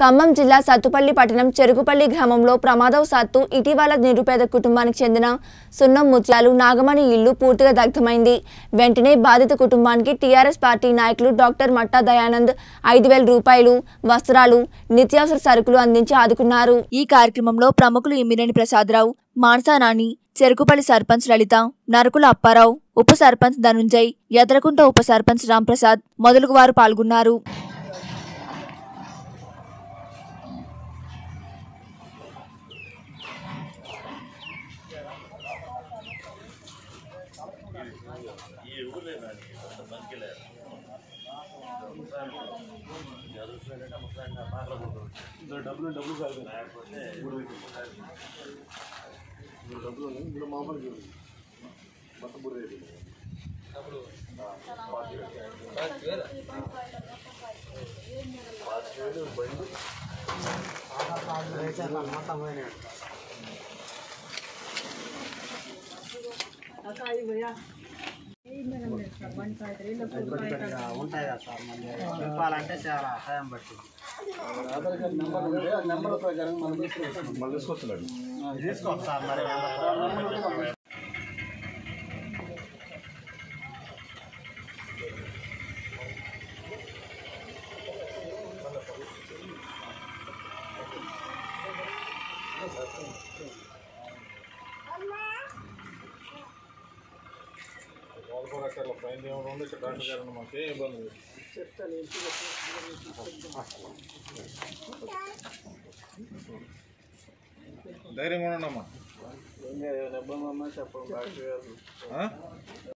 ఖమ్మం జిల్లా సత్తుపల్లి పట్టణం చెరుకుపల్లి గ్రామంలో ప్రమాదవశాత్తు ఇటీవల నిరుపేద కుటుంబానికి చెందిన సున్నం ముత్యాలు నాగమణి ఇల్లు పూర్తిగా దగ్ధమైంది వెంటనే బాధిత కుటుంబానికి టీఆర్ఎస్ పార్టీ నాయకులు డాక్టర్ మట్టా దయానంద్ ఐదు వేల రూపాయలు వస్త్రాలు నిత్యావసర సరుకులు అందించి ఆదుకున్నారు ఈ కార్యక్రమంలో ప్రముఖులు ఇమ్మినేని ప్రసాదరావు మానసా నాని చెరుకుపల్లి సర్పంచ్ లలిత నరకుల అప్పారావు ఉప సర్పంచ్ ధనుంజయ్ యదరకుంట ఉప సర్పంచ్ రాంప్రసాద్ మొదలగు వారు పాల్గొన్నారు డబ్బులు డబ్బులు కాదు మూడు డబ్బులు ఉన్నాయి ఇందులో మామూలు మొత్తం మూడు రేటు ఉంటాయి కదా సార్ మళ్ళీ చెప్పాలంటే చాలా టైం పట్టింది ఆధార్ కార్డు నెంబర్ ఉంటే ఆ నెంబర్ ప్రకారం మనం తీసుకొస్తాం మళ్ళీ తీసుకొస్తున్నాడు తీసుకోవచ్చు సార్ మరి బాధపడక్కర్ల పైన ఏమైనా ఉంటే ఇక్కడ డాక్టర్ గారు మాకు ఏ ఇబ్బంది లేదు ధైర్యంగా ఉండమ్మా ఇబ్బంది ఉన్నా చెప్పండి డాక్టర్ గారు ఆ?